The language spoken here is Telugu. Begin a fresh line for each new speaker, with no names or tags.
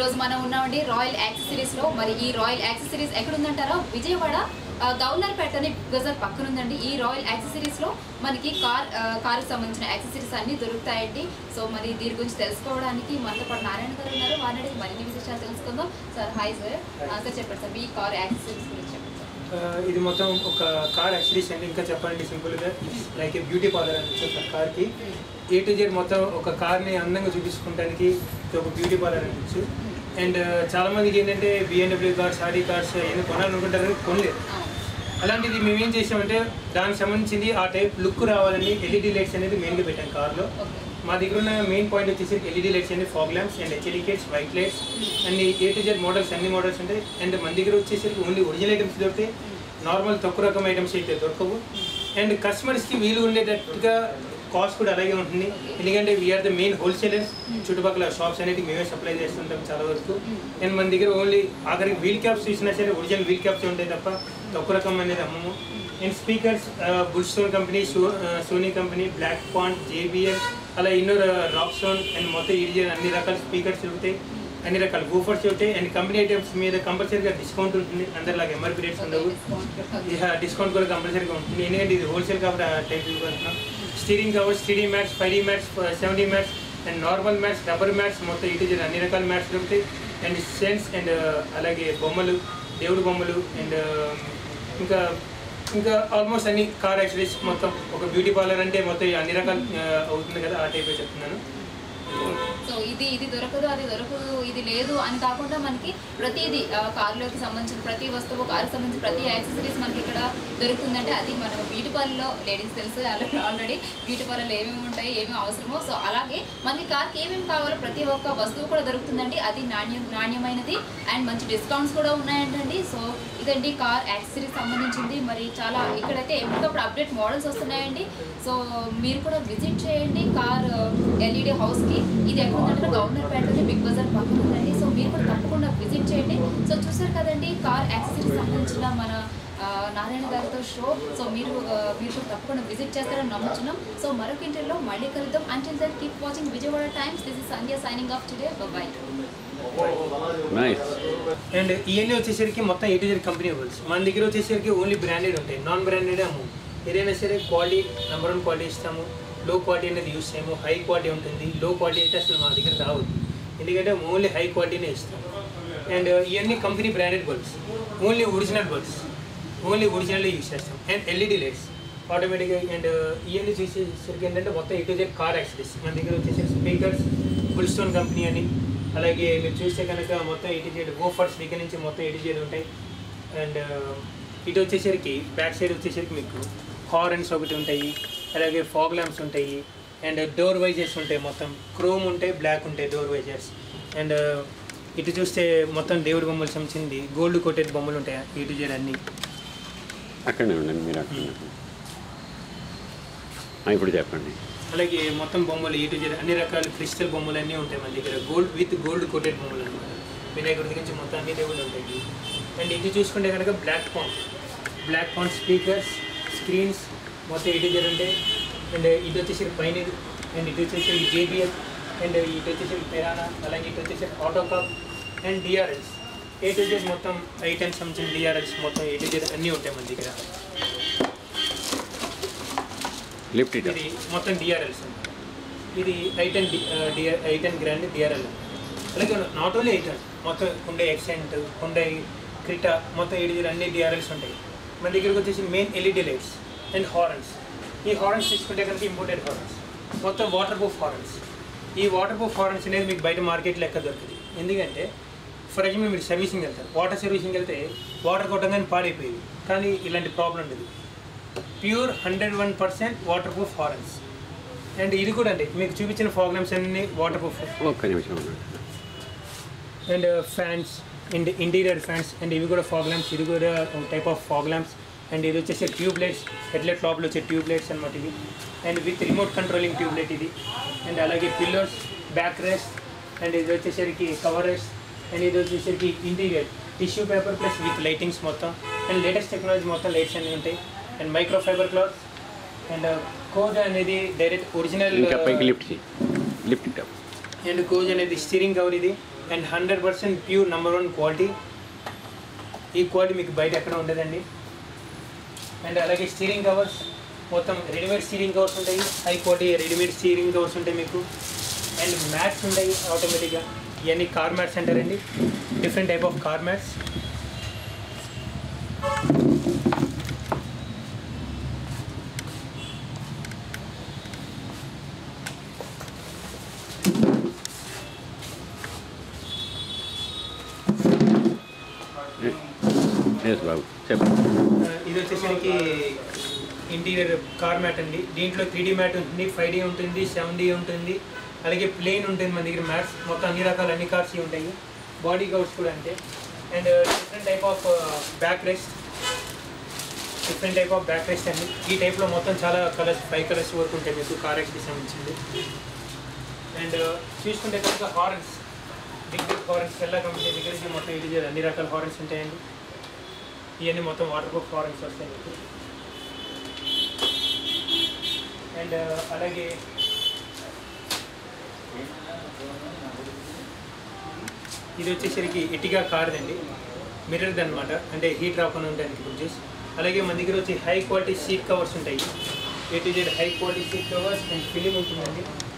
రోజు మనం ఉన్నామండి రాయల్ యాక్సెసరీస్ లో మరి ఈ రాయల్ యాక్సెసరీస్ ఎక్కడ ఉందంటారా విజయవాడ ఆ, గవర్నర్పేట అనే బజార్ పక్కన ఉందండి ఈ రాయల్ యాక్సెసరీస్ లో మనకి కార్ ఆ, కారుకి సంబంధించిన యాక్సెసరీస్ అన్ని దొరుకుతాయండి సో మరి దీని గురించి తెలుసుకోవడానికి మనతో పాటు నారాయణ గారు ఉన్నారు వారిని మరిన్ని విశేషాలు తెలుసుకుందాం సార్ హాయ్ సార్ ఆ, సార్ చెప్పండి సార్ మీ కార్ యాక్సెసరీస్ గురించి చెప్పండి సార్
ఆ, ఇది మొత్తం ఒక కార్ యాక్సరీస్ అండి ఇంకా చెప్పాలంటే సింపుల్గా లైక్ ఏ బ్యూటీ పార్లర్ అని ఒక కార్కి ఏ టు జెడ్ మొత్తం ఒక కార్ని అందంగా చూపించుకోవడానికి ఇది ఒక బ్యూటీ పార్లర్ అనొచ్చు అండ్ చాలా మందికి ఏంటంటే బిఎండబ్ల్యూ కార్స్ ఆడి కార్స్ ఏమైనా కొనాలనుకుంటారు కానీ కొనలేదు
అవును.
అలాంటిది మేము ఏం చేసామంటే దానికి సంబంధించింది ఆ టైప్ లుక్ రావాలని ఎల్ఈడి లైట్స్ అనేది మెయిన్గా పెట్టాం కార్లో
ఓకే
మా దగ్గర ఉన్న మెయిన్ పాయింట్ వచ్చేసి ఎల్ఈడి లైట్స్ అండి fog lamps and HLE kits white lights and A to Z models అన్ని మోడల్స్ ఉంటాయి అండ్ మన దగ్గర వచ్చేసరికి ఓన్లీ ఒరిజినల్ ఐటమ్స్ దొరుకుతాయి నార్మల్ తక్కువ రకం ఐటమ్స్ అయితే దొరకవు అండ్ కస్టమర్స్కి వీలు ఉండేటట్టుగా కాస్ట్ కూడా అలాగే ఉంటుంది ఎందుకంటే వీఆర్ ద మెయిన్ హోల్సేలర్స్ చుట్టుపక్కల షాప్స్ అనేది మేమే సప్లై చేస్తుంటాం చాలా వరకు అండ్ మన దగ్గర ఓన్లీ ఆఖరికి వీల్ క్యాప్స్ చూసినా సరే ఒరిజినల్ వీల్ క్యాప్స్ ఉంటాయి తప్ప తక్కువ రకం అనేది అమ్మము అండ్ స్పీకర్స్ బుల్స్టోన్ company so Sony company Blaupunkt JBL అలా ఎన్నో రాక్ స్టోన్ అండ్ మొత్తం ఇది అన్ని రకాల స్పీకర్స్ దొరుకుతాయి అన్ని రకాల గూఫర్స్ ఉంటాయి అండ్ కంపెనీ ఐటమ్స్ మీద కంపల్సరీగా డిస్కౌంట్ ఉంటుంది అందరిలాగా ఎంఆర్పీ రేట్స్ ఉండవు ఇక డిస్కౌంట్ కూడా కంపల్సరీగా ఉంటుంది ఎందుకంటే ఇది హోల్సేల్ కాబట్టి ఆ టైప్ ఇవ్వబడుతున్నాం steering covers three mats five D mats seventy mats and normal mats rubber mats మొత్తం ఇటు జర అన్ని రకాల మ్యాట్స్ దొరుకుతాయి అండ్ సెన్స్ అండ్ అలాగే బొమ్మలు దేవుడు బొమ్మలు అండ్ ఇంకా ఇంకా ఆల్మోస్ట్ అన్ని కార్ యాక్సరీస్ మొత్తం ఒక బ్యూటీ పార్లర్ అంటే మొత్తం అన్ని రకాలు ఆ, అవుతుంది కదా ఆ టైప్ చెప్తున్నాను
సో ఇది ఇది దొరకదు అది దొరకదు ఇది లేదు అని కాకుండా మనకి ప్రతిదీ ఆ, కారులోకి సంబంధించిన ప్రతి వస్తువు కారుకి సంబంధించిన ప్రతి యాక్సెసరీస్ మనకి ఇక్కడ దొరుకుతుందంటే అది మన బ్యూటీ పార్లర్లో లేడీస్ తెలుసు ఆల్రెడీ బ్యూటీ పార్లర్లో ఏమేమి ఉంటాయి ఏమేమి అవసరమో సో అలాగే మనకి కార్కి ఏమేమి కావాలో ప్రతి ఒక్క వస్తువు కూడా దొరుకుతుందండి అది నాణ్యం నాణ్యమైనది అండ్ మంచి డిస్కౌంట్స్ కూడా ఉన్నాయంటండి సో ఇదండి కార్ యాక్సెసరీస్ సంబంధించింది మరి చాలా ఇక్కడైతే ఎప్పటికప్పుడు అప్డేట్ మోడల్స్ వస్తున్నాయండి సో మీరు కూడా విజిట్ చేయండి కార్ ఎల్ఈడి హౌస్కి ఇది ఎక్కడ ఉందంటే గవర్నర్ పేటలోనే బిగ్ బజార్ పక్కన ఉందండి సో మీరు కూడా తప్పకుండా విజిట్ చేయండి సో చూసారు కదండి కార్ యాక్సెసరీస్ సంబంధించిన మన ఆ, నారాయణ గారితో షో సో మీరు ఆ, మీరు కూడా తప్పకుండా విజిట్ చేస్తారని నమ్ముతున్నాం సో మరొక ఇంటర్లో మళ్ళీ కలుద్దాం until that keep watching Vijayawada Times this is Sandhya signing off today bye
nice
and ఇవన్నీ వచ్చేసరికి మొత్తం ఏ టు జెడ్ కంపెనీ ఇవ్వచ్చు మన దగ్గర వచ్చేసరికి ఓన్లీ బ్రాండెడ్ ఉంటాయి నాన్ బ్రాండెడ్ అమ్ము ఏదైనా సరే క్వాలిటీ నెంబర్ వన్ క్వాలిటీ ఇస్తాము లో క్వాలిటీ అనేది యూస్ చేయము హై క్వాలిటీ ఉంటుంది లో క్వాలిటీ అయితే అసలు మా దగ్గర రావద్దు ఎందుకంటే ఓన్లీ హై క్వాలిటీనే ఇస్తాం అండ్ ఇవన్నీ company branded bulbs only original bulbs only original use చేస్తాం అండ్ ఎల్ఈడి లైట్స్ ఆటోమేటిక్గా అండ్ ఇవన్నీ చూసేసరికి ఏంటంటే మొత్తం A to Z car accessories మన దగ్గర వచ్చేసి స్పీకర్స్ బుల్స్టోన్ కంపెనీ అని అలాగే మీరు చూస్తే కనుక మొత్తం ఎటు జెడ్ గోఫర్స్ దగ్గర నుంచి మొత్తం ఎటు జెడ్ ఉంటాయి అండ్ ఇటు వచ్చేసరికి బ్యాక్ సైడ్ వచ్చేసరికి మీకు హార్న్స్ ఒకటి ఉంటాయి అలాగే ఫాగ్ ల్యాంప్స్ ఉంటాయి అండ్ డోర్ వైజర్స్ ఉంటాయి మొత్తం క్రోమ్ ఉంటాయి బ్లాక్ ఉంటాయి డోర్ వైజర్స్ అండ్ ఇటు చూస్తే మొత్తం దేవుడి బొమ్మలు సంబంధించింది గోల్డ్ కోటెడ్ బొమ్మలు ఉంటాయి ఇటు జెడ్ అన్నీ
అక్కడనే ఉండండి మీరు అక్కడ ఇప్పుడు చెప్పండి
అలాగే మొత్తం బొమ్మలు ఇటు జెడ్ అన్ని రకాల క్రిస్టల్ బొమ్మలు అన్నీ ఉంటాయి మన దగ్గర గోల్డ్ విత్ గోల్డ్ కోటెడ్ బొమ్మలు అనమాట వినాయకుడి దగ్గర నుంచి మొత్తం అన్ని దేవుళ్ళు ఉంటాయి అండ్ ఇది చూసుకుంటే కనుక Blaupunkt Blaupunkt speakers screens మొత్తం ఇటు జెడ్ ఉంటాయి అండ్ ఇటు వచ్చేసరికి పైన అండ్ ఇటు వచ్చేసరికి జేబిఎల్ అండ్ ఇటు వచ్చేసరికి పెరానా అలాగే ఇటు వచ్చేసరికి Autocop and DRLs A to Z మొత్తం ఐటెన్స్ సంబంధించిన డిఆర్ఎల్స్ మొత్తం ఏ టు జెడ్ అన్నీ ఉంటాయి మన దగ్గర
లిఫ్ట్ ఇట్
ఇది మొత్తం డిఆర్ఎల్స్ ఇది I ten DR I ten grand DRL అలాగే నాట్ ఓన్లీ ఐటెన్ మొత్తం ఉండే ఎక్సెంట్ ఉండే క్రిటా మొత్తం ఏడు అన్ని డిఆర్ఎల్స్ ఉంటాయి మన దగ్గరకు వచ్చేసి main LED lights and horns ఈ హార్న్స్ తీసుకుంటే కనుక ఇంపోర్టెడ్ హార్న్స్ మొత్తం వాటర్ ప్రూఫ్ హార్న్స్ ఈ వాటర్ ప్రూఫ్ హార్న్స్ అనేది మీకు బయట మార్కెట్లో ఎక్కడ దొరుకుతుంది ఎందుకంటే ఫర్ ఎగ్జాంపుల్ మీరు సర్వీసింగ్ వెళ్తారు వాటర్ సర్వీసింగ్ వెళ్తే వాటర్ కొట్టగానే పాడైపోయేది కానీ ఇలాంటి ప్రాబ్లం ఉండదు pure hundred one percent waterproof horns and ఇది కూడా అండి మీకు చూపించిన ప్రోగ్రామ్స్ అన్ని వాటర్ ప్రూఫ్
ఒక్క నిమిషం ఉండండి
and fans and interior fans and ఇవి కూడా ఫాగ్ ల్యాంప్స్ ఇది కూడా type of fog lamps and ఇది వచ్చేసి ట్యూబ్ లైట్స్ హెడ్లైట్ లోపల వచ్చే ట్యూబ్ లైట్స్ అనమాట ఇవి and with remote controlling tube light ఇది అండ్ అలాగే పిల్లర్స్ బ్యాక్ రెస్ట్ అండ్ ఇది వచ్చేసరికి కవర్ రెస్ట్ అండ్ ఇది వచ్చేసరికి interior tissue paper plus with lightings మొత్తం అండ్ లేటెస్ట్ టెక్నాలజీ మొత్తం లైట్స్ అన్నీ ఉంటాయి and micro fibre cloth and కోజ్ అనేది డైరెక్ట్ ఒరిజినల్
ఇంకా పైకి లిఫ్ట్ చేయి లిఫ్ట్ ఇట్ అప్
అండ్ కోజ్ అనేది స్టీరింగ్ కవర్ ఇది and hundred percent pure number one quality ఈ క్వాలిటీ మీకు బయట ఎక్కడ ఉండదండి అండ్ అలాగే స్టీరింగ్ కవర్స్ మొత్తం రెడీమేడ్ స్టీరింగ్ కవర్స్ ఉంటాయి high quality readymade steering covers ఉంటాయి మీకు అండ్ మ్యాట్స్ ఉంటాయి ఆటోమేటిక్గా ఇవన్నీ కార్ మ్యాట్స్ అంటారండి different type of car mats
yes బాబు చెప్పండి
ఇది వచ్చేసరికి ఇంటీరియర్ కార్ మ్యాట్ అండి దీంట్లో త్రీ డీ మ్యాట్ ఉంటుంది ఫైవ్ డీ ఉంటుంది సెవెన్ డీ ఉంటుంది అలాగే ప్లెయిన్ ఉంటుంది మన దగ్గర మ్యాట్స్ మొత్తం అన్ని రకాల అన్ని కార్స్ ఉంటాయి బాడీ కవర్స్ కూడా అంతే and different type of back rest different type of back rest అండి ఈ టైప్లో మొత్తం చాలా కలర్స్ ఫైవ్ కలర్స్ వరకు ఉంటాయి మీకు కార్ ఎక్స్కి సంబంధించింది అండ్ చూసుకుంటే కనుక హార్న్స్ బిగ్ బిగ్ హార్న్స్ ఎల్లా కంపెనీ దగ్గర నుంచి మొత్తం ఇది అన్ని రకాల హార్న్స్ ఉంటాయండి ఇవన్నీ మొత్తం వాటర్ ప్రూఫ్ హార్న్స్ వస్తాయి మీకు అండ్ అలాగే ఇది వచ్చేసరికి ఇటిగా కార్ అండి మిర్రర్ అనమాట అంటే హీట్ రాకుండా ఉండడానికి బుజ్జెస్ అలాగే మన దగ్గర వచ్చి హై క్వాలిటీ సీట్ కవర్స్ ఉంటాయి A to Z high quality seat covers and film ఉంటుందండి